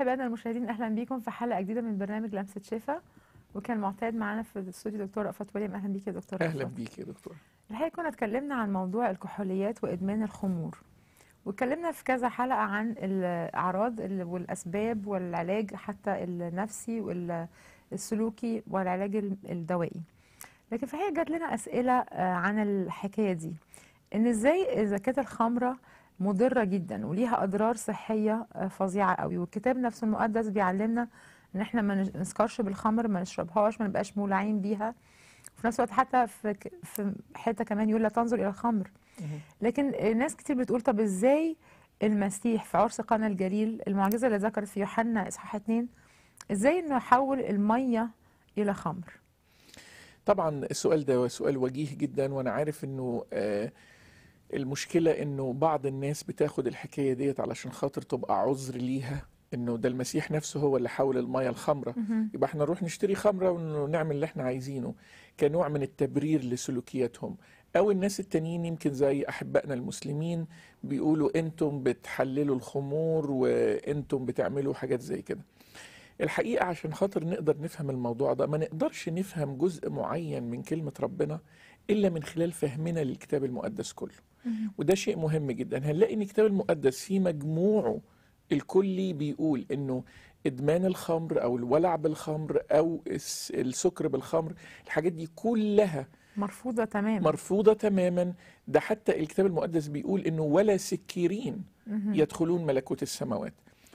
أحبائنا المشاهدين أهلا بيكم في حلقة جديدة من برنامج لمسة شفا وكان معتاد معانا في الاستوديو دكتور رأفت وليم أهلا بيك يا دكتور اهلا رأفت. بيك يا دكتور الحقيقة كنا اتكلمنا عن موضوع الكحوليات وإدمان الخمور واتكلمنا في كذا حلقة عن الأعراض ال- والأسباب والعلاج حتى النفسي والسلوكي والعلاج ال- الدوائي لكن في الحقيقة جات لنا أسئلة آه، عن الحكاية دي إن إزاي إذا كانت الخمرة مضرة جدا وليها أضرار صحية آه، فظيعة قوي والكتاب نفسه المقدس بيعلمنا إن إحنا ما نش- نسكرش بالخمر ما نشربهاش ما نبقاش مولعين بيها وفي نفس الوقت حتى في ك- في حته كمان يقول لا تنظر الى الخمر لكن ناس كتير بتقول طب ازاي المسيح في عرس قنا الجليل المعجزه اللي ذكرت في يوحنا اصحاح 2 ازاي انه يحول الميه الى خمر طبعا السؤال ده سؤال وجيه جدا وانا عارف انه آه، المشكله انه بعض الناس بتاخد الحكايه ديت علشان خاطر تبقى عذر ليها انه ده المسيح نفسه هو اللي حول الميه الخمره يبقى احنا نروح نشتري خمره ونعمل اللي احنا عايزينه كنوع من التبرير لسلوكياتهم او الناس التانيين يمكن زي احبائنا المسلمين بيقولوا انتم بتحللوا الخمور وانتم بتعملوا حاجات زي كده الحقيقة عشان خاطر نقدر نفهم الموضوع ده ما نقدرش نفهم جزء معين من كلمة ربنا إلا من خلال فهمنا للكتاب المقدس كله وده شيء مهم جدا هنلاقي ان الكتاب المقدس في مجموعه الكلي بيقول انه ادمان الخمر او الولع بالخمر او الس- السكر بالخمر الحاجات دي كلها مرفوضه تماما مرفوضة تماما ده حتى الكتاب المقدس بيقول انه ولا سكيرين يدخلون ملكوت السماوات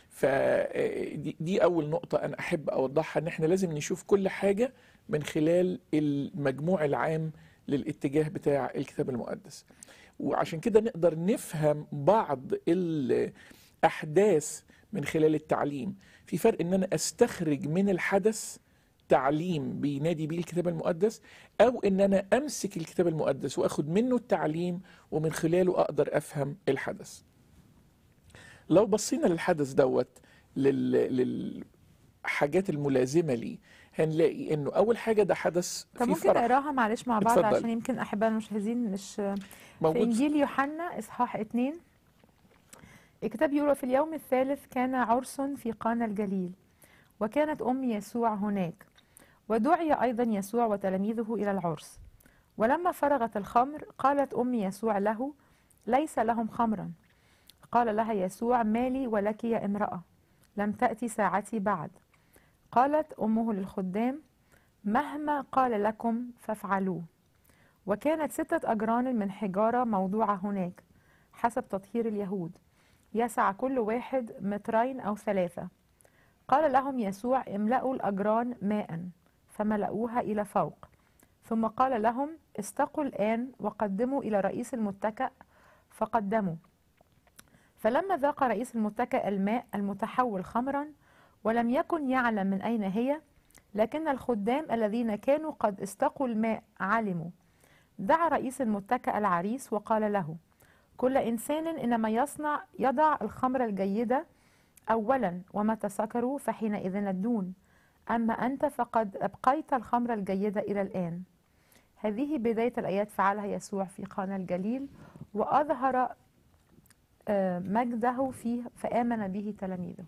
فدي دي اول نقطة انا احب اوضحها ان احنا لازم نشوف كل حاجة من خلال المجموع العام للاتجاه بتاع الكتاب المقدس وعشان كده نقدر نفهم بعض الاحداث من خلال التعليم في فرق ان انا استخرج من الحدث تعليم بينادي بيه الكتاب المقدس او ان انا امسك الكتاب المقدس واخد منه التعليم ومن خلاله اقدر افهم الحدث لو بصينا للحدث دوت لل... للحاجات الملازمه ليه هنلاقي انه اول حاجه ده حدث طب في ممكن فرح نقراها معلش مع بعض اتفضل. عشان يمكن احبائنا المشاهدين مش في موجود انجيل يوحنا اصحاح 2 الكتاب يقول في اليوم الثالث كان عرس في قانا الجليل وكانت ام يسوع هناك ودعي ايضا يسوع وتلاميذه الى العرس ولما فرغت الخمر قالت ام يسوع له ليس لهم خمرا قال لها يسوع مالي ولك يا امراه لم تاتي ساعتي بعد قالت امه للخدام مهما قال لكم فافعلوه وكانت ستة أجران من حجارة موضوعة هناك حسب تطهير اليهود يسع كل واحد مترين أو ثلاثة قال لهم يسوع املأوا الأجران ماء فملأوها إلى فوق ثم قال لهم استقوا الآن وقدموا إلى رئيس المتكأ فقدموا فلما ذاق رئيس المتكأ الماء المتحول خمرا ولم يكن يعلم من أين هي لكن الخدام الذين كانوا قد استقوا الماء علموا دعا رئيس المتكأ العريس وقال له كل إنسان إنما يصنع يضع الخمر الجيدة أولا ومتى سكروا فحينئذ ندون أما أنت فقد أبقيت الخمر الجيدة إلى الآن هذه بداية الآيات فعلها يسوع في قانا الجليل وأظهر آه، مجده فيه فآمن به تلاميذه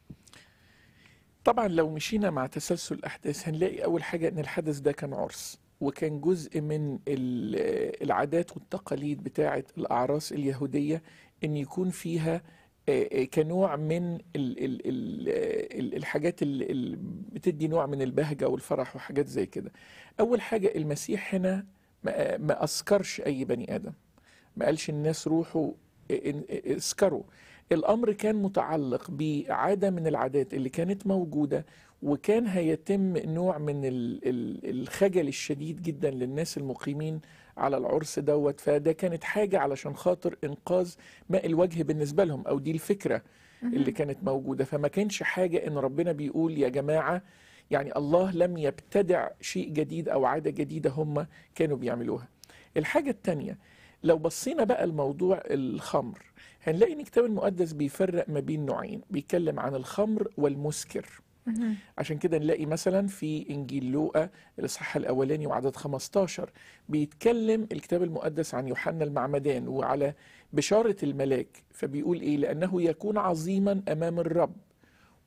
طبعا لو مشينا مع تسلسل الاحداث هنلاقي اول حاجه ان الحدث ده كان عرس وكان جزء من ال- العادات والتقاليد بتاعه الاعراس اليهوديه ان يكون فيها آه، آه، كنوع من ال ال ال ال الحاجات اللي بتدي نوع من البهجه والفرح وحاجات زي كده اول حاجه المسيح هنا ما ما اسكرش اي بني ادم ما قالش الناس روحوا ان- اسكروا الامر كان متعلق بعاده من العادات اللي كانت موجوده وكان هيتم نوع من ال- ال- الخجل الشديد جدا للناس المقيمين على العرس دوت فده كانت حاجه علشان خاطر انقاذ ماء الوجه بالنسبه لهم او دي الفكره اللي كانت موجوده فما كانش حاجه ان ربنا بيقول يا جماعه يعني الله لم يبتدع شيء جديد او عاده جديده هم كانوا بيعملوها الحاجه الثانيه لو بصينا بقى الموضوع الخمر هنلاقي ان الكتاب المقدس بيفرق ما بين نوعين بيتكلم عن الخمر والمسكر عشان كده نلاقي مثلا في انجيل لوقا الاصحاح الاولاني وعدد 15 بيتكلم الكتاب المقدس عن يوحنا المعمدان وعلى بشاره الملاك فبيقول ايه لانه يكون عظيما امام الرب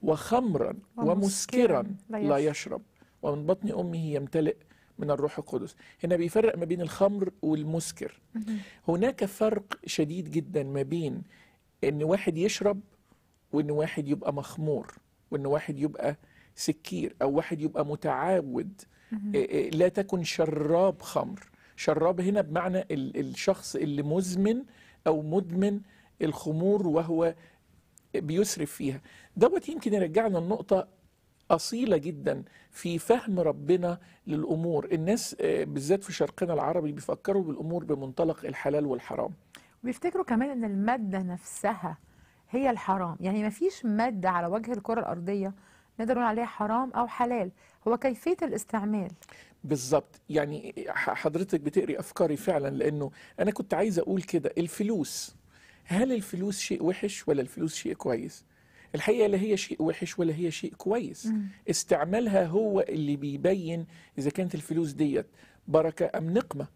وخمرا ومسكرا ومسكرا لا لا يشرب. يشرب ومن بطن أمه يمتلئ من الروح القدس هنا بيفرق ما بين الخمر والمسكر هناك فرق شديد جدا ما بين ان واحد يشرب وان واحد يبقى مخمور وان واحد يبقى سكير او واحد يبقى متعود إيه إيه لا تكن شراب خمر شراب هنا بمعنى ال- الشخص اللي مزمن او مدمن الخمور وهو بيسرف فيها دوت يمكن يرجعنا لنقطة أصيلة جدا في فهم ربنا للأمور الناس آه، بالذات في شرقنا العربي بيفكروا بالأمور بمنطلق الحلال والحرام وبيفتكروا كمان ان المادة نفسها هي الحرام يعني ما فيش مادة على وجه الكرة الأرضية نقدر نقول عليها حرام أو حلال هو كيفية الاستعمال بالظبط يعني ح- حضرتك بتقري أفكاري فعلا لأنه أنا كنت عايز أقول كده الفلوس هل الفلوس شيء وحش ولا الفلوس شيء كويس الحقيقة لا هي شيء وحش ولا هي شيء كويس استعمالها هو اللي بيبين إذا كانت الفلوس ديت بركة أم نقمة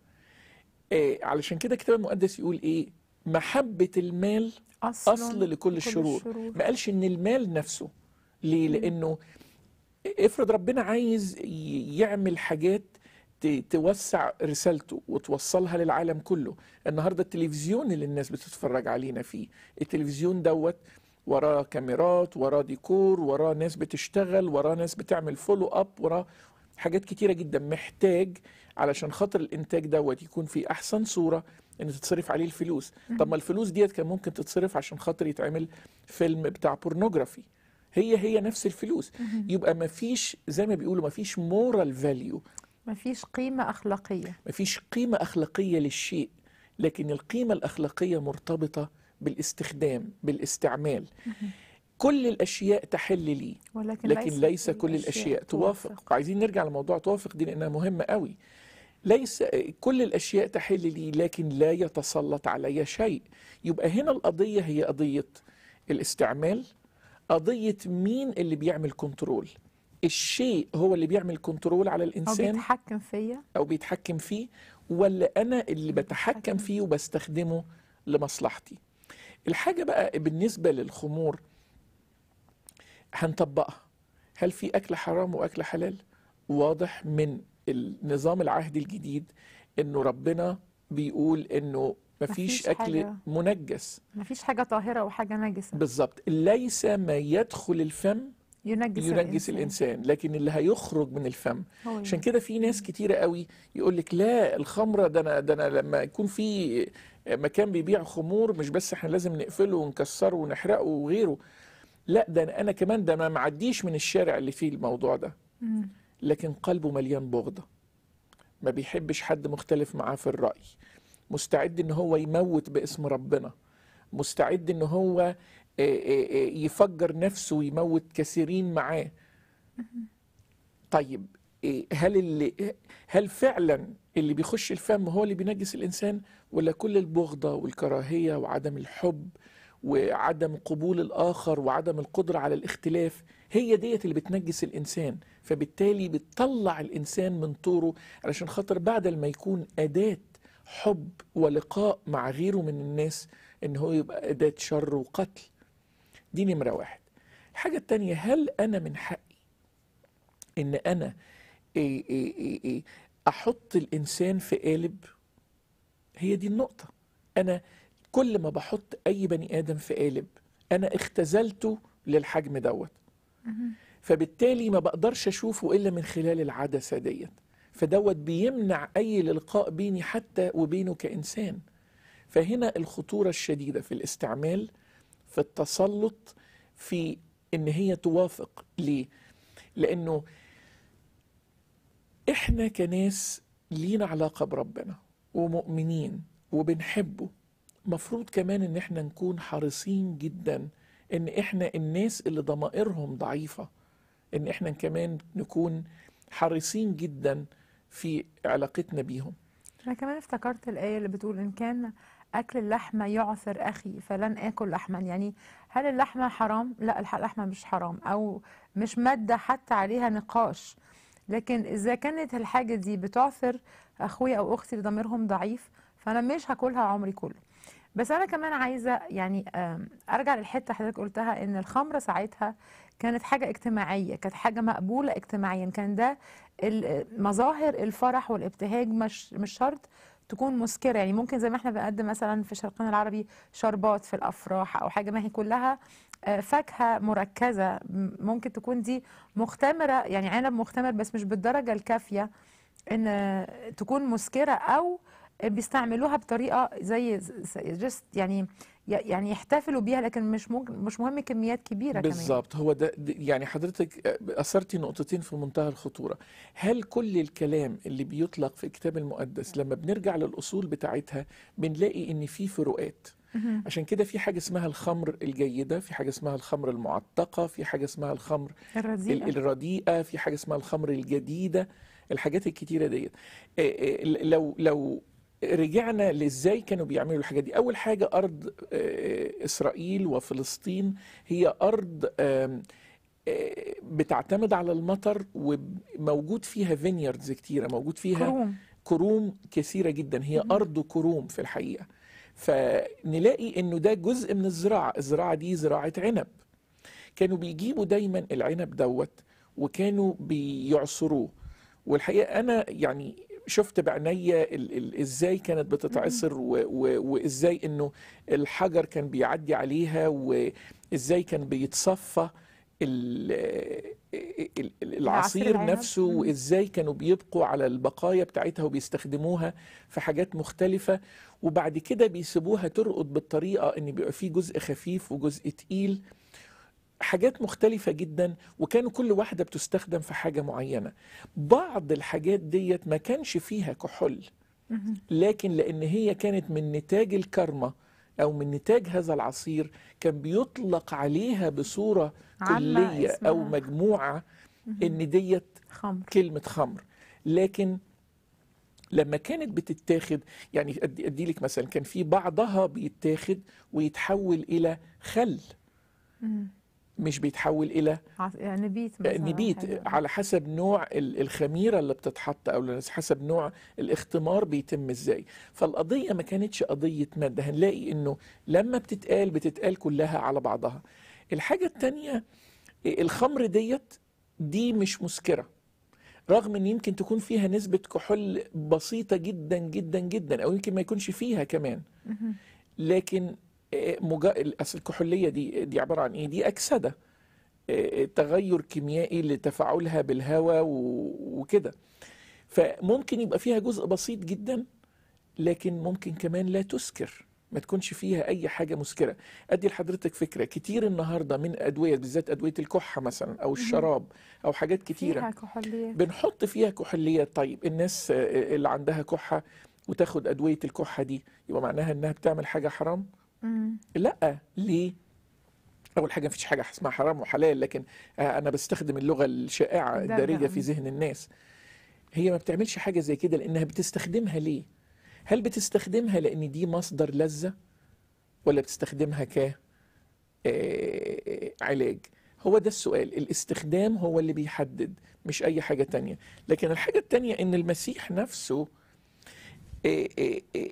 آه علشان كده الكتاب المقدس يقول إيه محبة المال أصل, أصل لكل الشرور ما قالش إن المال نفسه ليه لأنه افرض ربنا عايز ي- يعمل حاجات ت- توسع رسالته وتوصلها للعالم كله النهارده التلفزيون اللي الناس بتتفرج علينا فيه التلفزيون دوت وراه كاميرات وراه ديكور وراه ناس بتشتغل وراه ناس بتعمل فولو اب وراه حاجات كتيرة جدا محتاج علشان خاطر الانتاج دوت يكون في احسن صورة ان تتصرف عليه الفلوس طب ما الفلوس ديت كان ممكن تتصرف عشان خاطر يتعمل فيلم بتاع بورنوجرافي هي هي نفس الفلوس يبقى ما فيش زي ما بيقولوا ما فيش مورال فاليو ما فيش قيمة أخلاقية ما فيش قيمة أخلاقية للشيء لكن القيمة الأخلاقية مرتبطة بالاستخدام بالاستعمال كل الأشياء تحل لي ولكن لكن ليس كل الأشياء توافق وعايزين نرجع لموضوع توافق دي لأنها مهمة قوي ليس كل الأشياء تحل لي لكن لا يتسلط علي شيء يبقى هنا القضية هي قضية الاستعمال قضية مين اللي بيعمل كنترول الشيء هو اللي بيعمل كنترول على أو الإنسان بيتحكم فيا او بيتحكم فيه ولا انا اللي بتحكم فيه وبستخدمه لمصلحتي الحاجه بقى بالنسبه للخمور هنطبقها هل في اكل حرام واكل حلال واضح من النظام العهدي الجديد انه ربنا بيقول انه مفيش مفيش اكل حاجة. منجس ما فيش حاجة طاهرة وحاجة نجسة بالظبط ليس ما يدخل الفم ينجس, ينجس الانسان لكن اللي هيخرج من الفم هو عشان كده في ناس كتيرة قوي يقول لك لا الخمرة ده انا ده انا لما يكون في مكان بيبيع خمور مش بس احنا لازم نقفله ونكسره ونحرقه وغيره لا ده انا, أنا كمان ده ما معديش من الشارع اللي فيه الموضوع ده مم. لكن قلبه مليان بغضة ما بيحبش حد مختلف معاه في الرأي مستعد ان هو يموت باسم ربنا مستعد ان هو آه، آه، آه، يفجر نفسه ويموت كثيرين معاه طيب إيه، هل اللي هل فعلا اللي بيخش الفم هو اللي بينجس الانسان ولا كل البغضه والكراهيه وعدم الحب وعدم قبول الاخر وعدم القدره على الاختلاف هي ديت اللي بتنجس الانسان فبالتالي بتطلع الانسان من طوره علشان خاطر بعد ما يكون اداه حب ولقاء مع غيره من الناس ان هو يبقى اداه شر وقتل دي نمره واحد الحاجه التانيه هل انا من حقي ان انا إيه إيه إيه إيه احط الانسان في قالب هي دي النقطه انا كل ما بحط اي بني ادم في قالب انا اختزلته للحجم دوت فبالتالي ما بقدرش اشوفه الا من خلال العدسه ديت فدوت بيمنع اي لقاء بيني حتى وبينه كانسان فهنا الخطوره الشديده في الاستعمال في التسلط في ان هي توافق ليه لانه احنا كناس لينا علاقة بربنا ومؤمنين وبنحبه مفروض كمان ان احنا نكون حريصين جدا ان احنا الناس اللي ضمائرهم ضعيفة ان احنا كمان نكون حريصين جدا في علاقتنا بيهم أنا كمان افتكرت الآية اللي بتقول إن كان أكل اللحمة يعثر أخي فلن آكل لحما يعني هل اللحمة حرام؟ لا الح- اللحمة مش حرام أو مش مادة حتى عليها نقاش لكن إذا كانت الحاجة دي بتعثر أخويا أو أختي اللي ضميرهم ضعيف فأنا مش هاكلها عمري كله بس انا كمان عايزه يعني آم، ارجع للحته حضرتك قلتها ان الخمره ساعتها كانت حاجه اجتماعيه كانت حاجه مقبوله اجتماعيا كان ده ال- مظاهر الفرح والابتهاج مش مش شرط تكون مسكره يعني ممكن زي ما احنا بنقدم مثلا في شرقنا العربي شربات في الافراح او حاجه ما هي كلها آه، فاكهه مركزه م- ممكن تكون دي مختمره يعني عنب مختمر بس مش بالدرجه الكافيه ان تكون مسكره او بيستعملوها بطريقه زي جست يعني يعني يحتفلوا بيها لكن مش ممكن مش مهم كميات كبيره كمان بالظبط هو ده ده- يعني حضرتك أثرتي نقطتين في منتهى الخطورة هل كل الكلام اللي بيطلق في الكتاب المقدس لما بنرجع للأصول بتاعتها بنلاقي إن في فروقات مهم. عشان كده في حاجة اسمها الخمر الجيدة في حاجة اسمها الخمر المعتقة في حاجة اسمها الخمر ال- الرديئه الرديئة في حاجة اسمها الخمر الجديدة الحاجات الكتيرة ديت آه، آه، لو لو رجعنا لازاي كانوا بيعملوا الحاجات دي اول حاجة ارض آه، اسرائيل وفلسطين هي ارض آم، آه، بتعتمد على المطر وموجود فيها فينيردز كتيرة موجود فيها كروم كروم كثيرة جدا هي مهم. أرض كروم في الحقيقة فنلاقي إنه ده جزء من الزراعة الزراعة دي زراعة عنب كانوا بيجيبوا دايما العنب دوت وكانوا بيعصروه والحقيقة أنا يعني شفت بعينيا ال- ال- ازاي كانت بتتعصر و- و- وازاي انه الحجر كان بيعدي عليها وازاي كان بيتصفى ال- ال- العصير العنب. نفسه مم. وازاي كانوا بيبقوا على البقايا بتاعتها وبيستخدموها في حاجات مختلفة وبعد كده بيسيبوها ترقد بالطريقة ان بيبقى فيه جزء خفيف وجزء تقيل حاجات مختلفة جدا وكانوا كل واحدة بتستخدم في حاجة معينة بعض الحاجات ديت ما كانش فيها كحول مهم. لكن لأن هي كانت من نتاج الكرمة أو من نتاج هذا العصير كان بيطلق عليها بصورة عامة كلية أو اسمها مجموعة مهم. إن ديت خمر كلمة خمر لكن لما كانت بتتاخد يعني أدي, أدي لك مثلا كان في بعضها بيتاخد ويتحول إلى خل مهم. مش بيتحول إلى عص- يعني نبيت مثلا نبيت حاجة. على حسب نوع ال- الخميرة اللي بتتحط أو حسب نوع الاختمار بيتم إزاي فالقضية ما كانتش قضية مادة هنلاقي إنه لما بتتقال بتتقال كلها على بعضها الحاجة التانية الخمر ديت دي مش مسكرة رغم ان يمكن تكون فيها نسبة كحول بسيطة جدا جدا جدا او يمكن ما يكونش فيها كمان مهم. لكن آه، مجا... اصل الكحولية دي دي عبارة عن ايه دي اكسدة آه، تغير كيميائي لتفاعلها بالهواء و- وكده فممكن يبقى فيها جزء بسيط جدا لكن ممكن كمان لا تسكر ما تكونش فيها اي حاجه مسكره ادي لحضرتك فكره كتير النهارده من ادويه بالذات ادويه الكحه مثلا او الشراب او حاجات كتيره فيها كحوليات بنحط فيها كحوليات طيب الناس آه، اللي عندها كحه وتاخد ادويه الكحه دي يبقى معناها انها بتعمل حاجه حرام مم. لا ليه اول حاجه مفيش حاجه اسمها حرام وحلال لكن آه، انا بستخدم اللغه الشائعه الدارجة. الدارجه في ذهن الناس هي ما بتعملش حاجه زي كده لانها بتستخدمها ليه هل بتستخدمها لان دي مصدر لذه ولا بتستخدمها ك آه، علاج هو ده السؤال الاستخدام هو اللي بيحدد مش اي حاجه تانية لكن الحاجه التانية ان المسيح نفسه آه، آه، آه،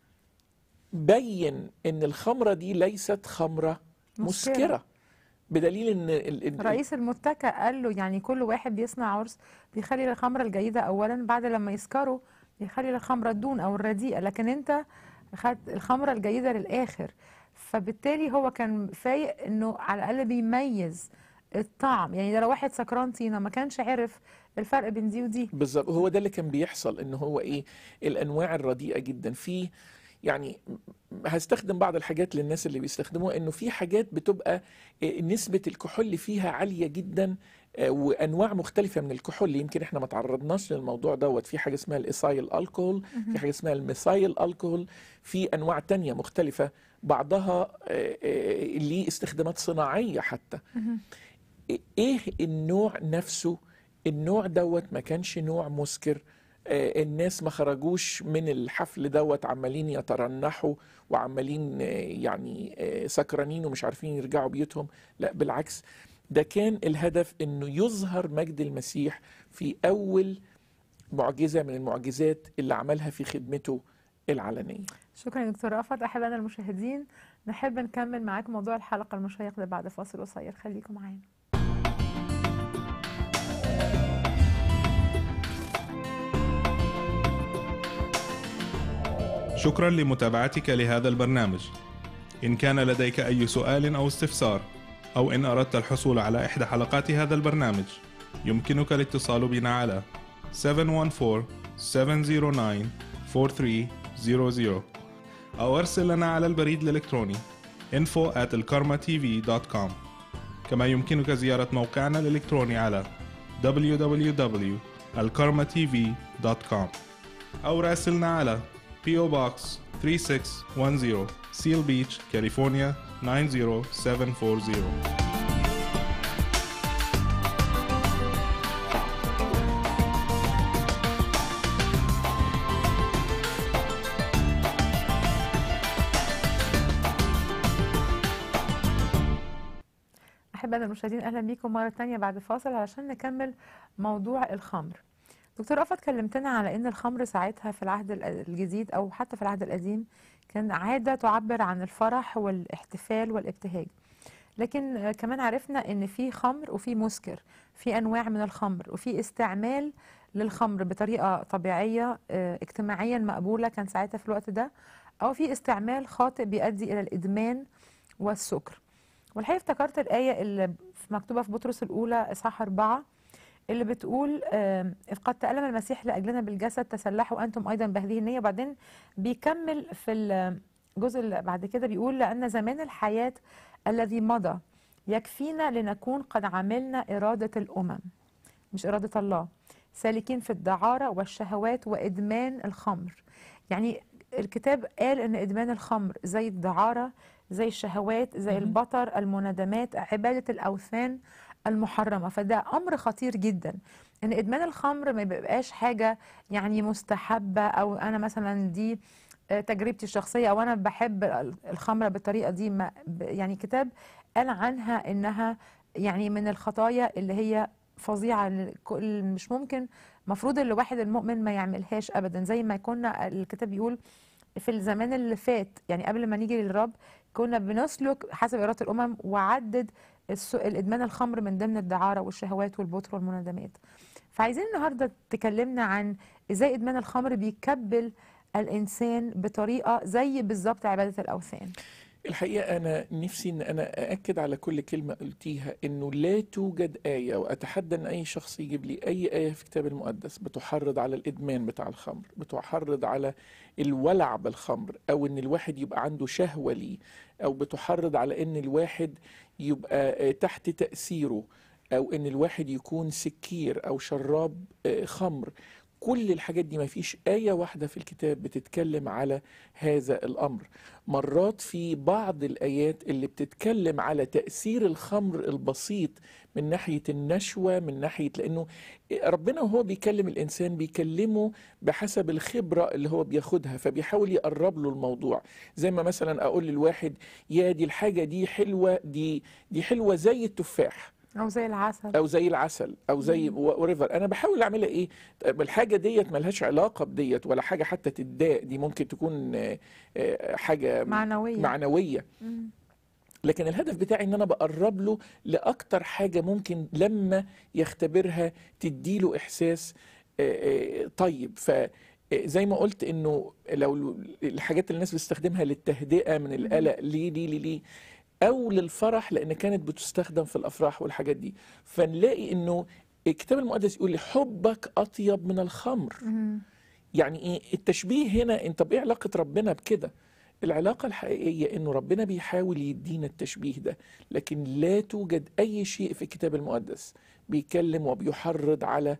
بين ان الخمره دي ليست خمره مسكرة. مسكره بدليل ان ال- ال- رئيس المتكأ قال له يعني كل واحد بيصنع عرس بيخلي الخمرة الجيدة أولا بعد لما يسكروا بيخلي الخمرة الدون أو الرديئة لكن أنت خدت الخمرة الجيدة للآخر فبالتالي هو كان فايق إنه على الأقل بيميز الطعم يعني ده لو واحد سكران طينة ما كانش عارف الفرق بين دي ودي بالظبط هو ده اللي كان بيحصل ان هو ايه الانواع الرديئه جدا في يعني هستخدم بعض الحاجات للناس اللي بيستخدموها انه في حاجات بتبقى آه، نسبه الكحول فيها عاليه جدا آه، وانواع مختلفه من الكحول يمكن احنا ما تعرضناش للموضوع دوت في حاجه اسمها الايسايل الكحول في حاجه اسمها الميثايل الكحول في انواع تانية مختلفه بعضها آه، آه، ليه استخدامات صناعيه حتى ايه النوع نفسه النوع دوت ما كانش نوع مسكر آه، الناس ما خرجوش من الحفل دوت عمالين يترنحوا وعمالين آه، يعني آه، سكرانين ومش عارفين يرجعوا بيوتهم لا بالعكس ده كان الهدف انه يظهر مجد المسيح في اول معجزة من المعجزات اللي عملها في خدمته العلنية شكرا يا دكتور رأفت أحبائنا المشاهدين نحب نكمل معاكم موضوع الحلقة المشيق ده بعد فاصل قصير خليكم معانا شكرا لمتابعتك لهذا البرنامج إن كان لديك أي سؤال أو استفسار أو إن أردت الحصول على إحدى حلقات هذا البرنامج يمكنك الاتصال بنا على 714-709-4300 أو أرسل لنا على البريد الإلكتروني info at elkarmatv.com كما يمكنك زيارة موقعنا الإلكتروني على www.alkarmatv.com أو راسلنا على PO Box 3610 Seal Beach, California 90740 أحبائنا المشاهدين أهلا بيكم مرة تانية بعد فاصل علشان نكمل موضوع الخمر دكتور رأفت كلمتنا على أن الخمر ساعتها في العهد الجديد أو حتى في العهد القديم كان عادة تعبر عن الفرح والاحتفال والابتهاج لكن آه، كمان عرفنا ان في خمر وفي مسكر في انواع من الخمر وفي استعمال للخمر بطريقه طبيعيه آه، اجتماعيا مقبوله كان ساعتها في الوقت ده او في استعمال خاطئ بيؤدي الى الادمان والسكر والحقيقه افتكرت الايه اللي مكتوبه في بطرس الاولى اصحاح أربعة اللي بتقول آم، إذ قد تألم المسيح لأجلنا بالجسد تسلحوا أنتم أيضا بهذه النية وبعدين بيكمل في الجزء اللي بعد كده بيقول لأن زمان الحياة الذي مضى يكفينا لنكون قد عملنا إرادة الأمم مش إرادة الله سالكين في الدعارة والشهوات وإدمان الخمر يعني الكتاب قال إن إدمان الخمر زي الدعارة زي الشهوات زي مهم. البطر المنادمات عبادة الأوثان المحرمة فده أمر خطير جدا إن إدمان الخمر ما بيبقاش حاجة يعني مستحبة أو أنا مثلا دي آه، تجربتي الشخصية أو أنا بحب ال- الخمرة بالطريقة دي ما ب- يعني كتاب قال عنها إنها يعني من الخطايا اللي هي فظيعة اللي ك- اللي مش ممكن مفروض الواحد المؤمن ما يعملهاش أبدا زي ما كنا الكتاب بيقول في الزمان اللي فات يعني قبل ما نيجي للرب كنا بنسلك حسب إرادة الأمم وعدد الس- الإدمان الخمر من ضمن الدعارة والشهوات والبطر والمنادمات فعايزين النهاردة تكلمنا عن إزاي إدمان الخمر بيكبل الإنسان بطريقة زي بالظبط عبادة الأوثان الحقيقة أنا نفسي إن أنا أأكد على كل كلمة قلتيها إنه لا توجد آية وأتحدى إن أي شخص يجيب لي أي آية في الكتاب المقدس بتحرض على الإدمان بتاع الخمر بتحرض على الولع بالخمر أو إن الواحد يبقى عنده شهوة ليه أو بتحرض على إن الواحد يبقى آه، تحت تأثيره أو إن الواحد يكون سكير أو شراب آه، خمر كل الحاجات دي ما فيش آية واحدة في الكتاب بتتكلم على هذا الأمر مرات في بعض الآيات اللي بتتكلم على تأثير الخمر البسيط من ناحية النشوة من ناحية لأنه ربنا وهو بيكلم الإنسان بيكلمه بحسب الخبرة اللي هو بياخدها فبيحاول يقرب له الموضوع زي ما مثلا أقول للواحد يا دي الحاجة دي حلوة دي دي حلوة زي التفاح أو زي العسل او زي العسل او زي وريفر انا بحاول اعملها ايه طب الحاجه ديت ملهاش علاقه بديت ولا حاجه حتى تتضايق دي ممكن تكون آه، آه، حاجه معنوية معنويه مم. لكن الهدف بتاعي ان انا بقرب له لاكتر حاجه ممكن لما يختبرها تديله احساس آه، آه، طيب ف آه، زي ما قلت انه لو الحاجات اللي الناس بتستخدمها للتهدئه من القلق ليه ليه ليه ليه او للفرح لان كانت بتستخدم في الافراح والحاجات دي فنلاقي انه الكتاب المقدس يقول لي حبك اطيب من الخمر مم. يعني ايه التشبيه هنا انت بايه علاقه ربنا بكده العلاقة الحقيقية انه ربنا بيحاول يدينا التشبيه ده لكن لا توجد اي شيء في الكتاب المقدس بيتكلم وبيحرض على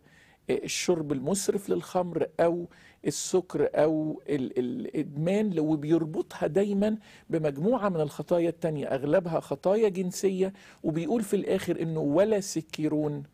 الشرب المسرف للخمر او السكر او ال- الادمان وبيربطها دايما بمجموعة من الخطايا التانية اغلبها خطايا جنسية وبيقول في الاخر انه ولا سكرون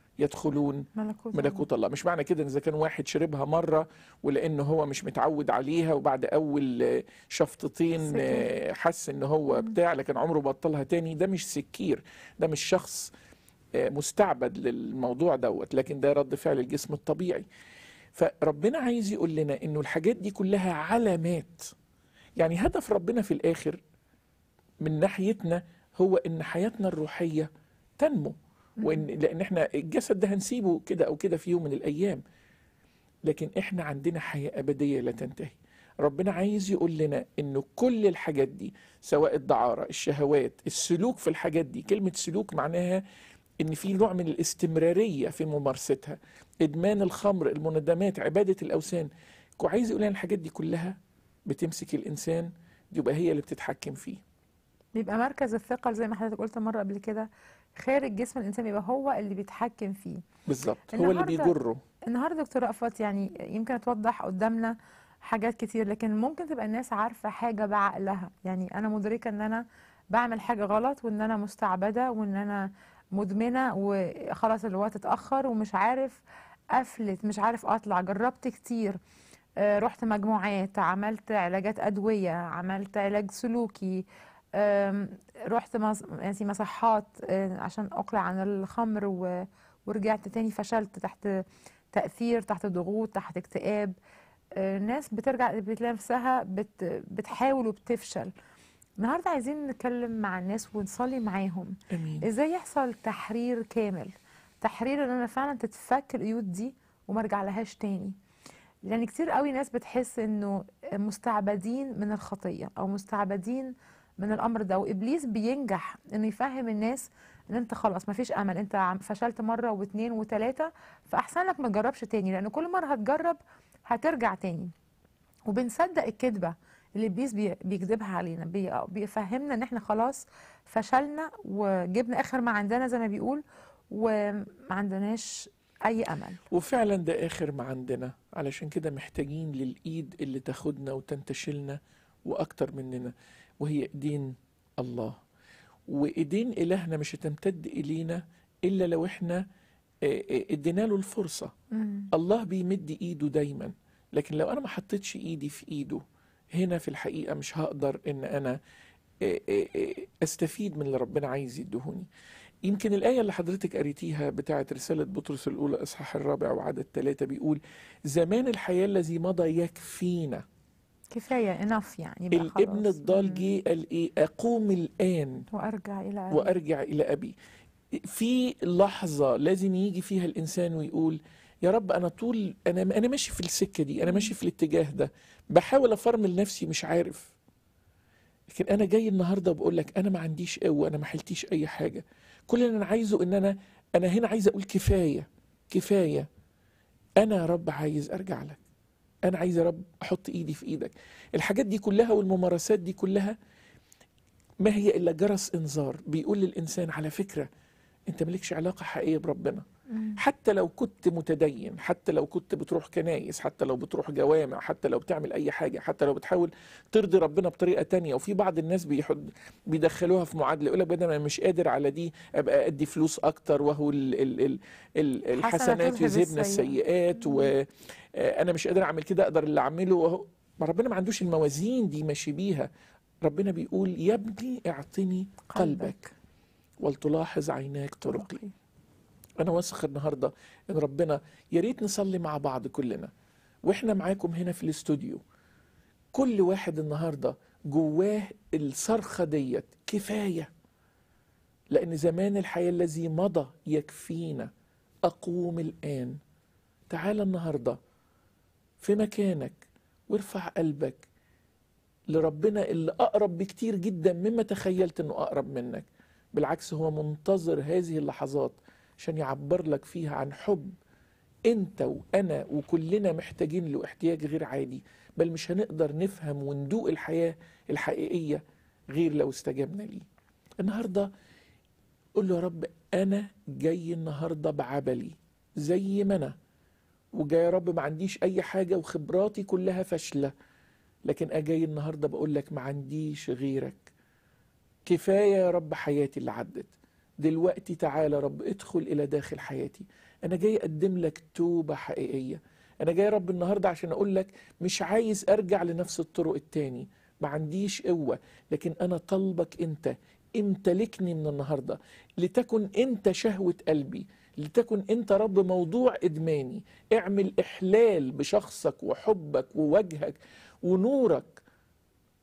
يدخلون ملكوت ملكوت الله مش معنى كده ان اذا كان واحد شربها مره ولانه هو مش متعود عليها وبعد اول آه، شفطتين سكر. آه، حس ان هو بتاع لكن عمره بطلها تاني ده مش سكير ده مش شخص آه، مستعبد للموضوع دوت لكن ده رد فعل الجسم الطبيعي فربنا عايز يقول لنا انه الحاجات دي كلها علامات يعني هدف ربنا في الآخر من ناحيتنا هو إن حياتنا الروحية تنمو وإن لأن إحنا الجسد ده هنسيبه كده أو كده في يوم من الأيام لكن إحنا عندنا حياة أبدية لا تنتهي ربنا عايز يقول لنا إنه كل الحاجات دي سواء الدعارة الشهوات السلوك في الحاجات دي كلمة سلوك معناها إن في نوع من الاستمرارية في ممارستها إدمان الخمر المندمات عبادة الأوثان عايز يقول لنا الحاجات دي كلها بتمسك الإنسان يبقى هي اللي بتتحكم فيه بيبقى مركز الثقل زي ما حضرتك قلت مرة قبل كده خارج جسم الإنسان بيبقى هو اللي بيتحكم فيه بالظبط هو اللي النهاردة- بيجره النهارده دكتور رأفت يعني يمكن توضح قدامنا حاجات كتير لكن ممكن تبقى الناس عارفة حاجة بعقلها يعني أنا مدركة إن أنا بعمل حاجة غلط وإن أنا مستعبدة وإن أنا مدمنة وخلاص الوقت اتأخر ومش عارف أفلت مش عارف أطلع جربت كتير آه، رحت مجموعات عملت علاجات أدوية عملت علاج سلوكي آم، رحت مص- يعني مصحات آه، عشان أقلع عن الخمر و- ورجعت تاني فشلت تحت تأثير تحت ضغوط تحت اكتئاب آه، ناس بترجع بتلاقي نفسها بت بتحاول وبتفشل النهارده عايزين نتكلم مع الناس ونصلي معاهم امين ازاي يحصل تحرير كامل تحرير ان انا فعلا تتفك القيود دي وما ارجع لهاش تاني لان كتير قوي ناس بتحس انه مستعبدين من الخطيه او مستعبدين من الامر ده وابليس بينجح انه يفهم الناس ان انت خلاص مفيش امل انت عم- فشلت مره واثنين وثلاثه فاحسن لك ما تجربش تاني لان كل مره هتجرب هترجع تاني وبنصدق الكذبه اللي ابليس بي- بيكذبها علينا بي- بيفهمنا ان احنا خلاص فشلنا وجبنا اخر ما عندنا زي ما بيقول وما عندناش اي امل وفعلا ده آخر ما عندنا علشان كده محتاجين للإيد اللي تاخدنا وتنتشلنا وأكتر مننا وهي إيدين الله وإيدين إلهنا مش هتمتد إلينا إلا لو إحنا آه، آه، ادينا له الفرصة الله بيمد إيده دايما لكن لو أنا ما حطيتش إيدي في إيده هنا في الحقيقة مش هقدر إن أنا آه، آه، آه، أستفيد من اللي ربنا عايز يدهوني يمكن الآية اللي حضرتك قريتيها بتاعة رسالة بطرس الأولى إصحاح الرابع وعدد ثلاثة بيقول زمان الحياة الذي مضى يكفينا كفايه انف يعني بقى الابن خلاص. الضال مم. جه قال إيه أقوم الآن وارجع الى أبي. وأرجع إلى أبي في لحظة لازم يجي فيها الإنسان ويقول يا رب أنا طول أنا أنا ماشي في السكة دي أنا ماشي في الاتجاه ده بحاول أفرمل نفسي مش عارف لكن أنا جاي النهاردة وبقول لك أنا ما عنديش قوة أنا ما حلتيش أي حاجة كل اللي أنا عايزه إن أنا أنا هنا عايز أقول كفاية كفاية أنا يا رب عايز أرجع لك أنا عايز يا رب أحط إيدي في إيدك الحاجات دي كلها والممارسات دي كلها ما هي إلا جرس إنذار بيقول للإنسان على فكرة أنت مالكش علاقة حقيقية بربنا مم. حتى لو كنت متدين حتى لو كنت بتروح كنايس حتى لو بتروح جوامع حتى لو بتعمل أي حاجة حتى لو بتحاول ترضي ربنا بطريقة تانية وفي بعض الناس بيحد بيدخلوها في معادلة يقول لك بدل ما أنا مش قادر على دي أبقى أدي فلوس أكتر وهو ال ال ال ال الحسنات تذهب يذهبن السيئة. السيئات وأنا مش قادر أعمل كده أقدر اللي أعمله وهو ما ربنا ما عندوش الموازين دي ماشي بيها ربنا بيقول يا ابني اعطني قلبك ولتلاحظ عيناك طرقي انا واثق النهارده ان ربنا يا ريت نصلي مع بعض كلنا واحنا معاكم هنا في الاستوديو كل واحد النهارده جواه الصرخه ديت كفايه لان زمان الحياه الذي مضى يكفينا اقوم الان تعال النهارده في مكانك وارفع قلبك لربنا اللي اقرب بكتير جدا مما تخيلت انه اقرب منك بالعكس هو منتظر هذه اللحظات عشان يعبر لك فيها عن حب انت وانا وكلنا محتاجين له احتياج غير عادي بل مش هنقدر نفهم وندوق الحياه الحقيقيه غير لو استجبنا ليه النهارده قول له يا رب انا جاي النهارده بعبلي زي ما انا وجاي يا رب ما عنديش اي حاجه وخبراتي كلها فاشله لكن اجاي النهارده بقول لك ما عنديش غيرك كفايه يا رب حياتي اللي عدت دلوقتي تعالى يا رب ادخل الى داخل حياتي انا جاي اقدم لك توبه حقيقيه انا جاي يا رب النهارده عشان اقول لك مش عايز ارجع لنفس الطرق التاني ما عنديش قوه لكن انا طلبك انت امتلكني من النهارده لتكن انت شهوه قلبي لتكن انت رب موضوع ادماني اعمل احلال بشخصك وحبك ووجهك ونورك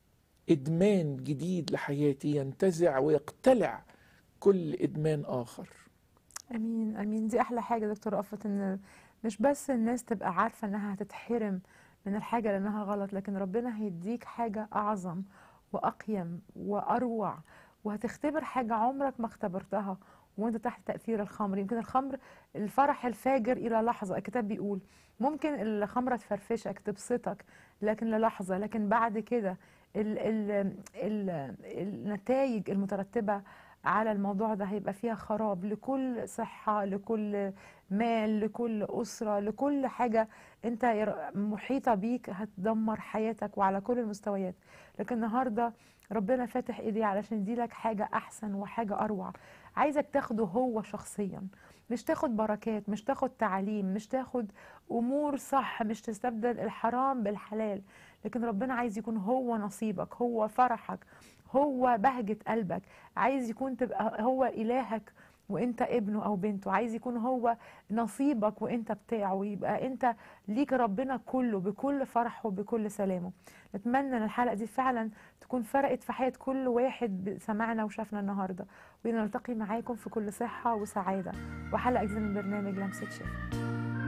ادمان جديد لحياتي ينتزع ويقتلع كل ادمان اخر امين امين دي احلى حاجه دكتور رأفت ان مش بس الناس تبقى عارفه انها هتتحرم من الحاجه لانها غلط لكن ربنا هيديك حاجه اعظم واقيم واروع وهتختبر حاجه عمرك ما اختبرتها وانت تحت تاثير الخمر يمكن الخمر الفرح الفاجر الى لحظه الكتاب بيقول ممكن الخمره تفرفشك تبسطك لكن للحظه لكن بعد كده ال ال ال النتائج المترتبه على الموضوع ده هيبقى فيها خراب لكل صحة لكل مال لكل أسرة لكل حاجة أنت ير- محيطة بيك هتدمر حياتك وعلى كل المستويات لكن النهاردة ربنا فاتح إيديه علشان يديلك حاجة أحسن وحاجة أروع عايزك تاخده هو شخصيا مش تاخد بركات مش تاخد تعليم مش تاخد أمور صح مش تستبدل الحرام بالحلال لكن ربنا عايز يكون هو نصيبك هو فرحك هو بهجة قلبك عايز يكون تبقى هو إلهك وانت ابنه او بنته عايز يكون هو نصيبك وانت بتاعه يبقى انت ليك ربنا كله بكل فرحه وبكل سلامه نتمنى ان الحلقه دي فعلا تكون فرقت في حياه كل واحد سمعنا وشافنا النهارده ونلتقي معاكم في كل صحه وسعاده وحلقه جديده من برنامج لمسه شفا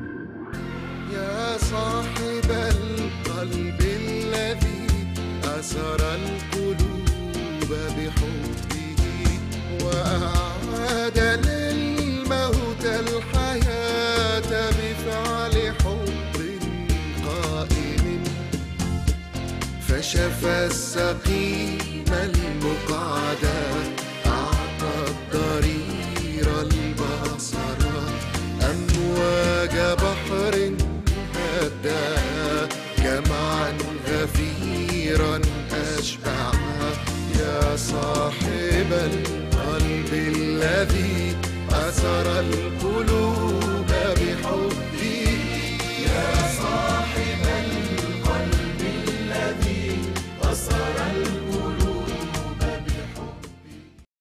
يا صاحب القلب الذي أسر القلوب بحبه وأعاد للموت الحياة بفعل حب قائم فشفى السقيم